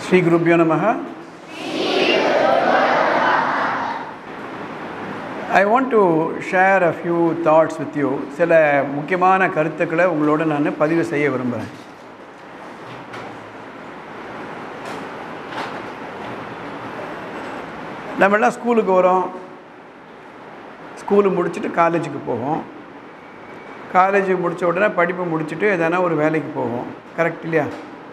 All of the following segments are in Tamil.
ஸ்ரீ குருப்பியோ நமக I want to share a few thoughts with you சில முக்கியமான கருத்துக்களை உங்களோட நான் பதிவு செய்ய விரும்புகிறேன் நம்மெல்லாம் ஸ்கூலுக்கு வரோம் ஸ்கூலு முடிச்சுட்டு காலேஜுக்கு போவோம் காலேஜுக்கு முடித்த உடனே படிப்பை முடிச்சுட்டு எதனா ஒரு வேலைக்கு போவோம் கரெக்ட் இல்லையா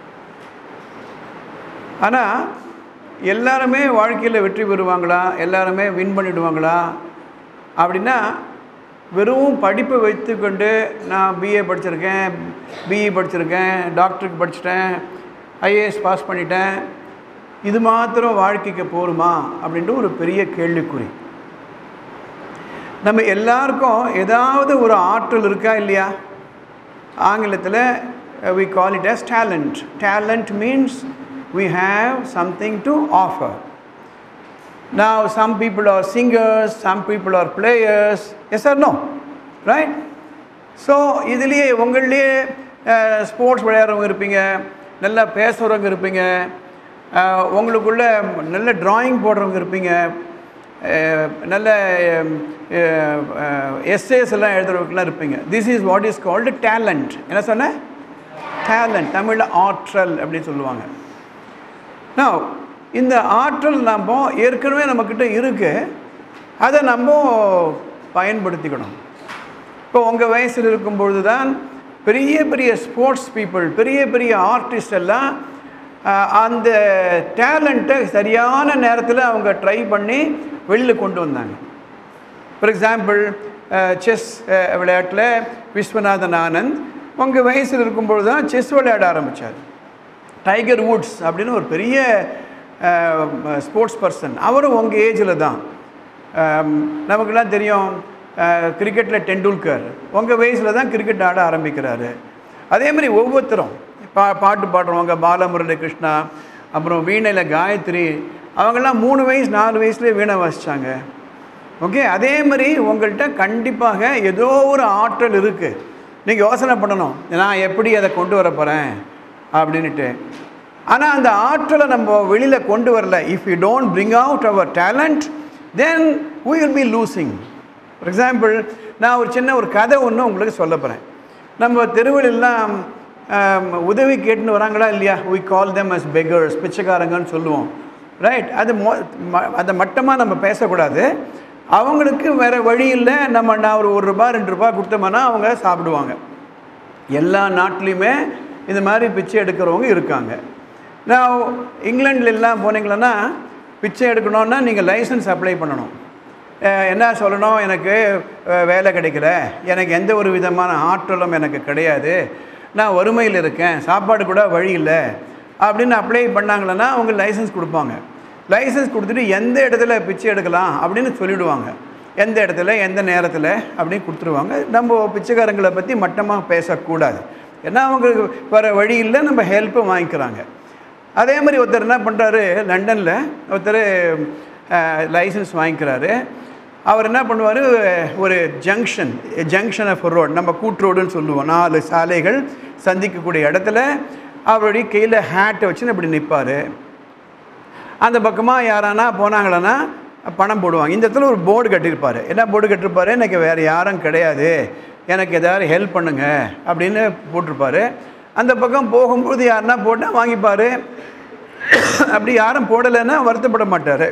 ஆனால் எல்லாருமே வாழ்க்கையில் வெற்றி பெறுவாங்களா எல்லாருமே வின் பண்ணிடுவாங்களா அப்படின்னா வெறும் படிப்பை வைத்துக்கொண்டு நான் பிஏ படிச்சிருக்கேன் பிஇ படிச்சிருக்கேன் டாக்டருக்கு படிச்சிட்டேன் ஐஏஎஸ் பாஸ் பண்ணிட்டேன் இது மாத்திரம் வாழ்க்கைக்கு போருமா அப்படின்ட்டு ஒரு பெரிய கேள்விக்குறி நம்ம எல்லாருக்கும் ஏதாவது ஒரு ஆற்றல் இருக்கா இல்லையா ஆங்கிலத்தில் we call it as talent talent means we have something to offer now some people are singers some people are players yes or no right so இதுலேயே உங்கள்லேயே ஸ்போர்ட்ஸ் விளையாடுறவங்க இருப்பீங்க நல்லா பேசுகிறவங்க இருப்பீங்க அஹ், உங்களுக்குள்ள நல்ல டிராயிங் போடுறவங்க இருப்பீங்க அஹ், நல்ல எஸ்ஏஸ் எல்லாம் எழுதுறவங்கலாம் இருப்பீங்க this is what is called talent என்ன சொன்னேன் டேலண்ட் தமிழில் ஆற்றல் அப்படின்னு சொல்லுவாங்க Now, இந்த ஆற்றல் நம்ம ஏற்கனவே நம்மக்கிட்ட இருக்குது அதை நம்ம பயன்படுத்திக்கணும் இப்போ உங்கள் வயசில் இருக்கும்பொழுது தான் பெரிய பெரிய ஸ்போர்ட்ஸ் பீப்புள் பெரிய பெரிய ஆர்டிஸ்ட் எல்லாம் அஹ், அந்த டேலண்ட்டை சரியான நேரத்தில் அவங்க ட்ரை பண்ணி வெளியில் கொண்டு வந்தாங்க ஃபார் எக்ஸாம்பிள் செஸ் விளையாட்டில் விஸ்வநாதன் ஆனந்த் உங்கள் வயசில் இருக்கும்பொழுது தான் செஸ் விளையாட ஆரம்பித்தார் டைகர் வுட்ஸ் அப்படின்னு ஒரு பெரிய ஸ்போர்ட்ஸ் பர்சன் அவரும் உங்கள் ஏஜில் தான் அஹ், நமக்கெல்லாம் தெரியும் கிரிக்கெட்டில் டெண்டுல்கர் உங்கள் வயசில் தான் கிரிக்கெட் ஆட ஆரம்பிக்கிறாரு அதே மாதிரி ஒவ்வொருத்தரும் பா பாட்டு பாடுறவங்க பாலமுரளி கிருஷ்ணா அப்புறம் வீணையில் காயத்ரி அவங்கெல்லாம் மூணு வயசு நாலு வயசுலேயே வீணை வாசித்தாங்க ஓகே அதே மாதிரி உங்கள்கிட்ட கண்டிப்பாக ஏதோ ஒரு ஆற்றல் இருக்குது நீங்கள் யோசனை பண்ணணும் நான் எப்படி அதை கொண்டு வர போகிறேன் அப்படின்ட்டு ஆனால் அந்த ஆற்றலை நம்ம வெளியில் கொண்டு வரல if you don't bring out our talent then we will be losing for example நான் ஒரு சின்ன ஒரு கதை ஒன்று உங்களுக்கு சொல்ல போகிறேன் நம்ம தெருவிலெல்லாம் ஆம், உதவி கேட்டுன்னு வராங்களா இல்லையா we call them as beggars பிச்சைக்காரங்கன்னு சொல்லுவோம் ரைட் அது மொ ம- அதை மட்டமாக நம்ம பேசக்கூடாது அவங்களுக்கு வேறு வழி இல்லை நம்ம நான் ஒரு ஒரு ரூபா ரெண்டு ரூபா கொடுத்தோம்னா அவங்க சாப்பிடுவாங்க எல்லா நாட்டிலையுமே இந்த மாதிரி பிச்சை எடுக்கிறவங்க இருக்காங்க நான் இங்கிலாந்துல எல்லாம் போனீங்களன்னா பிச்சை எடுக்கணும்னா நீங்கள் லைசன்ஸ் அப்ளை பண்ணணும் அஹ் என்ன சொல்லணும் எனக்கு அஹ், வேலை கிடைக்கல எனக்கு எந்த ஒரு விதமான ஆற்றலும் எனக்கு கிடையாது நான் வறுமையில் இருக்கேன் சாப்பாடு கூட வழி இல்லை அப்படின்னு அப்ளை பண்ணாங்களன்னா அவங்க லைசன்ஸ் கொடுப்பாங்க லைசன்ஸ் கொடுத்துட்டு எந்த இடத்துல பிச்சை எடுக்கலாம் அப்படின்னு சொல்லிடுவாங்க எந்த இடத்துல எந்த நேரத்தில் அப்படின்னு கொடுத்துருவாங்க நம்ம பிச்சைக்காரங்களை பற்றி மட்டமாக பேசக்கூடாது ஏன்னா அவங்களுக்கு வர வழியில் நம்ம ஹெல்ப்பை வாங்கிக்கிறாங்க அதே மாதிரி ஒருத்தர் என்ன பண்ணுறாரு லண்டனில் ஒருத்தர் லைசன்ஸ் வாங்கிக்கிறாரு அவர் என்ன பண்ணுவார் ஒரு ஜங்ஷன் ஜங்ஷன் ஆஃப் ரோடு நம்ம கூட்ரோடுன்னு சொல்லுவோம் நாலு சாலைகள் சந்திக்கக்கூடிய இடத்துல அவருடைய கையில் ஹேட்டை வச்சுன்னு இப்படி நிற்பார் அந்த பக்கமாக யாரானா போனாங்களன்னா பணம் போடுவாங்க இந்த இடத்துல ஒரு போர்டு கட்டியிருப்பார் என்ன போர்டு கட்டிருப்பாரு எனக்கு வேறு யாரும் கிடையாது எனக்கு எதாவது ஹெல்ப் பண்ணுங்க அப்படின்னு போட்டிருப்பாரு அந்த பக்கம் போகும்போது யாருன்னா போட்டால் வாங்கிப்பார் அப்படி யாரும் போடலைன்னா வருத்தப்பட மாட்டார்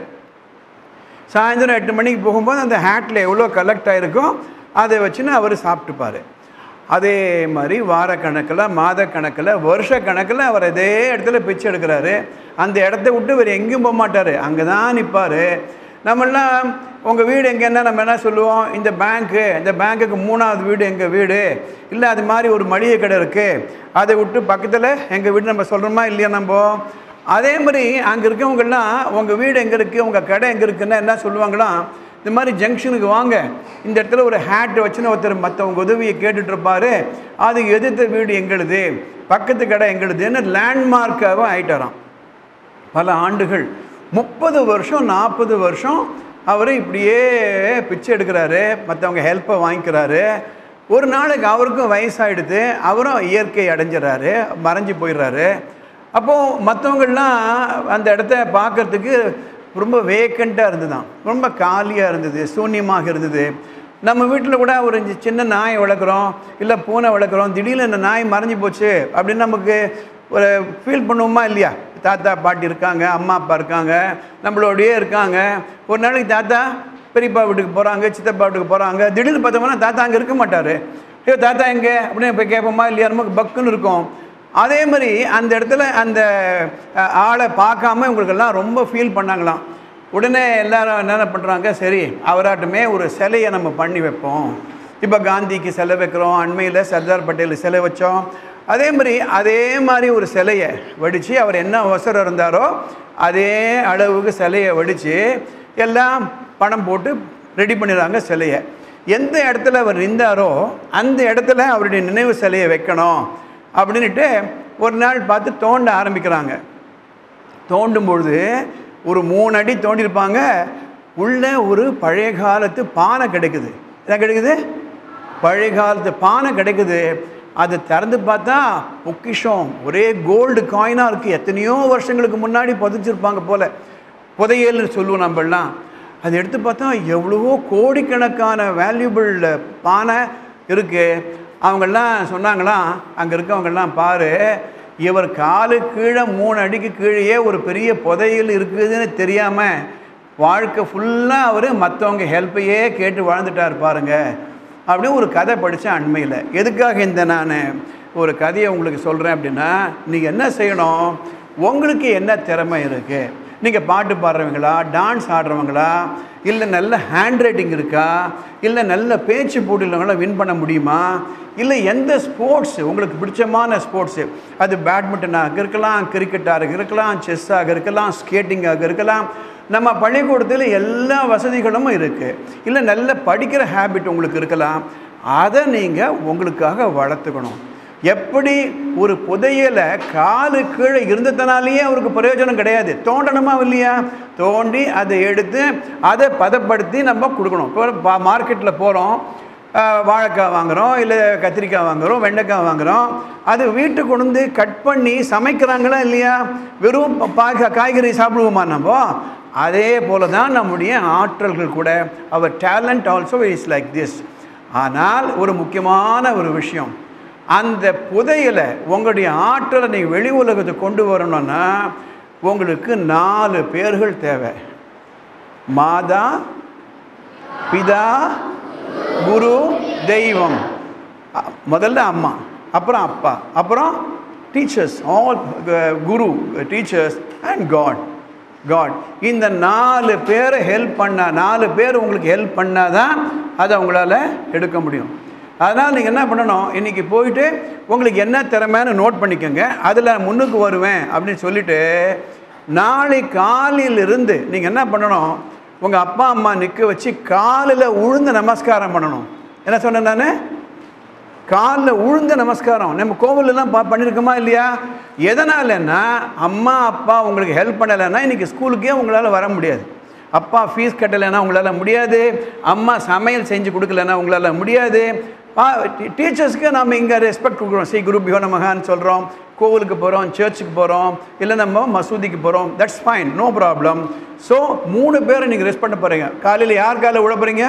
சாயந்தரம் எட்டு மணிக்கு போகும்போது அந்த ஹேட்டில் எவ்வளோ கலெக்ட் ஆகிருக்கோ அதை வச்சுன்னு அவர் சாப்பிட்டுப்பார் அதே மாதிரி வாரக்கணக்கில் மாதக்கணக்கில் வருஷ கணக்கில் அவர் அதே இடத்துல பிச்சை எடுக்கிறாரு அந்த இடத்த விட்டு வேறு எங்கேயும் போக மாட்டார் அங்கே தான் நிற்பார் நம்மெல்லாம் உங்கள் வீடு எங்கன்னா நம்ம என்ன சொல்லுவோம் இந்த பேங்க்கு இந்த பேங்க்குக்கு மூணாவது வீடு எங்கள் வீடு இல்லை அது மாதிரி ஒரு மளிகை கடை இருக்குது அதை விட்டு பக்கத்தில் எங்கள் வீடு நம்ம சொல்கிறோமா இல்லையா நம்ம அதே மாதிரி அங்கே இருக்கவங்கெல்லாம் உங்கள் வீடு எங்கே இருக்குது உங்கள் கடை எங்கே இருக்குன்னா என்ன சொல்லுவாங்களாம் இந்த மாதிரி ஜங்ஷனுக்கு வாங்க இந்த இடத்துல ஒரு ஹேட் வச்சுன்னு ஒருத்தர் மற்றவங்க உதவியை கேட்டுட்டு இருப்பாரு அது எதிர்த்த வீடு எங்களுது பக்கத்து கடை எங்களுதுன்னு லேண்ட்மார்க்காக ஆயிட்டாராம் பல ஆண்டுகள் முப்பது வருஷம் நாற்பது வருஷம் அவர் இப்படியே பிச்சை எடுக்கிறாரு மற்றவங்க ஹெல்ப்பை வாங்கிக்கிறாரு ஒரு நாளைக்கு அவருக்கும் வயசாயிடுது அவரும் இயற்கை அடைஞ்சிடறாரு மறைஞ்சு போயிடுறாரு அப்போது மற்றவங்கள்லாம் அந்த இடத்த பார்க்கறதுக்கு ரொம்ப வேக்கண்ட்டாக இருந்ததுதான் ரொம்ப காலியாக இருந்தது சூன்யமாக இருந்தது நம்ம வீட்டில் கூட ஒரு சின்ன நாயை வளர்க்குறோம் இல்லை பூனை வளர்க்குறோம் திடீர்னு இந்த நாய் மறைஞ்சு போச்சு அப்படின்னு நமக்கு ஒரு ஃபீல் பண்ணுவோமா இல்லையா தாத்தா பாட்டி இருக்காங்க அம்மா அப்பா இருக்காங்க நம்மளோடயே இருக்காங்க ஒரு நாளைக்கு தாத்தா பெரியப்பா வீட்டுக்கு போகிறாங்க சித்தப்பா வீட்டுக்கு போகிறாங்க திடீர்னு பார்த்தோம்னா தாத்தா அங்கே இருக்க மாட்டார் ஐயோ தாத்தா எங்கே அப்படின்னு இப்போ கேட்போமா இல்லையா நமக்கு பக்குன்னு இருக்கும் அதே மாதிரி அந்த இடத்துல அந்த அஹ், ஆளை பார்க்காம இவங்களுக்கெல்லாம் ரொம்ப ஃபீல் பண்ணாங்களாம் உடனே எல்லாரும் என்ன பண்ணுறாங்க சரி அவராட்டுமே ஒரு சிலையை நம்ம பண்ணி வைப்போம் இப்போ காந்திக்கு சிலை வைக்கிறோம் அண்மையில் சர்தார் பட்டேலுக்கு சிலை வச்சோம் அதே மாதிரி அதே மாதிரி ஒரு சிலையை வடித்து அவர் என்ன அவசரம் இருந்தாரோ அதே அளவுக்கு சிலையை வடித்து எல்லாம் பணம் போட்டு ரெடி பண்ணிடுறாங்க சிலையை எந்த இடத்துல அவர் நின்றாரோ அந்த இடத்துல அவருடைய நினைவு சிலையை வைக்கணும் அப்படின்ட்டு ஒரு நாள் பார்த்து தோண்ட ஆரம்பிக்கிறாங்க தோண்டும் பொழுது ஒரு மூணு அடி தோண்டியிருப்பாங்க உள்ள ஒரு பழைய காலத்து பானை கிடைக்குது என்ன கிடைக்குது பழைய காலத்து பானை கிடைக்குது அதை திறந்து பார்த்தா பொக்கிஷம் ஒரே கோல்டு காயினாக இருக்குது எத்தனையோ வருஷங்களுக்கு முன்னாடி புதைச்சிருப்பாங்க போல புதையல்னு சொல்லுவோம் நம்மளாம் அதை எடுத்து பார்த்தா எவ்வளவோ கோடிக்கணக்கான வேல்யூபிள் பானை இருக்குது அவங்கெல்லாம் சொன்னாங்களாம் அங்கே இருக்கவங்கெல்லாம் பாரு இவர் காலு கீழே மூணு அடிக்கு கீழேயே ஒரு பெரிய புதையல் இருக்குதுன்னு தெரியாமல் வாழ்க்கை ஃபுல்லாக அவர் மற்றவங்க ஹெல்ப்பையே கேட்டு வாழ்ந்துட்டார் பாருங்க அப்படின்னு ஒரு கதை படித்தேன் அண்மையில் எதுக்காக இந்த நான் ஒரு கதையை உங்களுக்கு சொல்கிறேன் அப்படின்னா நீங்கள் என்ன செய்யணும் உங்களுக்கு என்ன திறமை இருக்குது நீங்கள் பாட்டு பாடுறவங்களா டான்ஸ் ஆடுறவங்களா இல்லை நல்ல ஹேண்ட் ரைட்டிங் இருக்கா இல்லை நல்ல பேச்சு போட்டியில் வின் பண்ண முடியுமா இல்லை எந்த ஸ்போர்ட்ஸ் உங்களுக்கு பிடிச்சமான ஸ்போர்ட்ஸு அது பேட்மிண்டனாக இருக்கலாம் கிரிக்கெட்டாக இருக்கலாம் செஸ்ஸாக இருக்கலாம் ஸ்கேட்டிங்காக இருக்கலாம் நம்ம பள்ளிக்கூடத்தில் எல்லா வசதிகளும் இருக்குது இல்லை நல்ல படிக்கிற ஹேபிட் உங்களுக்கு இருக்கலாம் அதை நீங்கள் உங்களுக்காக வளர்த்துக்கணும் எப்படி ஒரு புதையலை காலு கீழே இருந்ததுனாலேயே அவருக்கு பிரயோஜனம் கிடையாது தோண்டணுமா இல்லையா தோண்டி அதை எடுத்து அதை பதப்படுத்தி நம்ம கொடுக்கணும் இப்போ மார்க்கெட்டில் போகிறோம் வாழைக்காய் வாங்குகிறோம் இல்லை கத்திரிக்காய் வாங்குகிறோம் வெண்டைக்காய் வாங்குகிறோம் அது வீட்டுக்கு கொண்டு வந்து கட் பண்ணி சமைக்கிறாங்களா இல்லையா வெறும் பா காய்கறி சாப்பிடுவோமா நம்ம அதே போல தான் நம்முடைய ஆற்றல்கள் கூட our talent also is like this ஆனால் ஒரு முக்கியமான ஒரு விஷயம் அந்த புதையலை உங்களுடைய ஆற்றலை நீங்கள் வெளி உலகத்துக்கு கொண்டு வரணும்னா உங்களுக்கு நாலு பேர்கள் தேவை மாதா பிதா குரு தெய்வம் அ- முதல்ல அம்மா அப்புறம் அப்பா அப்புறம் teachers all guru teachers and god god இந்த நாலு பேரை ஹெல்ப் பண்ண நாலு பேர் உங்களுக்கு ஹெல்ப் பண்ணால் தான் அதை உங்களால் எடுக்க முடியும் அதனால் நீங்கள் என்ன பண்ணணும் இன்றைக்கி போயிட்டு உங்களுக்கு என்ன திறமைன்னு நோட் பண்ணிக்கோங்க அதில் முன்னுக்கு வருவேன் அப்படின்னு சொல்லிட்டு நாளை காலையிலிருந்து நீங்கள் என்ன பண்ணணும் உங்கள் அப்பா அம்மா நிற்க வச்சு காலில் உழுந்து நமஸ்காரம் பண்ணணும் என்ன சொன்னேன் நான் காலில் உழுந்த நமஸ்காரம் நம்ம கோவிலெல்லாம் பா பண்ணியிருக்கோமா இல்லையா எதனாலன்னா அம்மா அப்பா உங்களுக்கு ஹெல்ப் பண்ணலைன்னா இன்றைக்கி ஸ்கூலுக்கே உங்களால் வர முடியாது அப்பா ஃபீஸ் கட்டலைன்னா உங்களால் முடியாது அம்மா சமையல் செஞ்சு கொடுக்கலன்னா உங்களால் முடியாது பா டீச்சர்ஸ்க்கு நம்ம இங்கே ரெஸ்பெக்ட் கொடுக்குறோம் ஸ்ரீ குரு பியோ நமகான்னு சொல்கிறோம் கோவிலுக்கு போகிறோம் சர்ச்சுக்கு போகிறோம் இல்லை நம்ம மசூதிக்கு போகிறோம் that's fine no problem so மூணு பேரை நீங்கள் ரெஸ்ட் பண்ண போகிறீங்க காலையில் யார் காலையில் விட போகிறீங்க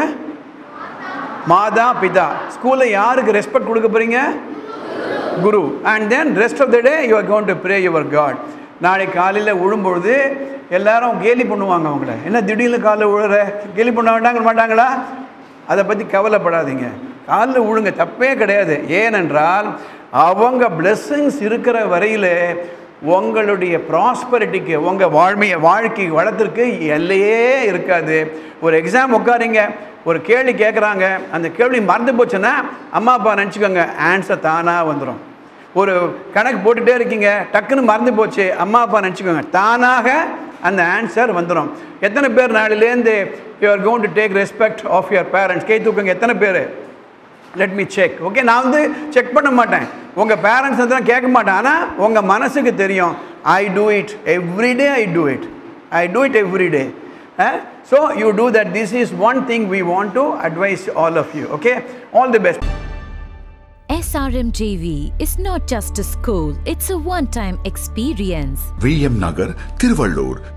மாதா பிதா ஸ்கூலில் யாருக்கு ரெஸ்பெக்ட் கொடுக்க போகிறீங்க guru and then rest of the day you are gone to pray your god நாளைக்கு காலையில் விழும்பொழுது எல்லாரும் கேலி பண்ணுவாங்க அவங்கள என்ன திடீர்னு காலைல விழுற கேலி பண்ண வேண்டாங்க மாட்டாங்களா அதை பற்றி கவலைப்படாதீங்க காலில் விழுங்க தப்பே கிடையாது ஏனென்றால் அவங்க blessings இருக்கிற வரையில் உங்களுடைய ப்ராஸ்பரிட்டிக்கு உங்கள் வாழ்மையை வாழ்க்கை வளத்திற்கு எல்லையே இருக்காது ஒரு எக்ஸாம் உட்காரிங்க ஒரு கேள்வி கேட்குறாங்க அந்த கேள்வி மறந்து போச்சுன்னா அம்மா அப்பா நினச்சிக்கோங்க ஆன்சர் தானாக வந்துடும் ஒரு கணக்கு போட்டுகிட்டே இருக்கீங்க டக்குன்னு மறந்து போச்சு அம்மா அப்பா நினச்சிக்கோங்க தானாக அந்த ஆன்சர் வந்துடும் எத்தனை பேர் நாளிலேருந்து you are gone to take respect of your parents கை தூக்குங்க எத்தனை பேர் லெட் மீ செக் ஓகே நான் வந்து செக் பண்ண மாட்டேன் உங்கள் பேரண்ட்ஸ் தான் கேட்க மாட்டேன் ஆனால் உங்கள் மனசுக்கு தெரியும் I do it every day I do it I do it every day so you do that this is one thing we want to advise all of you okay all the best SRMJV is not just a school, it's a one time experience. V M Nagar Tiruvallur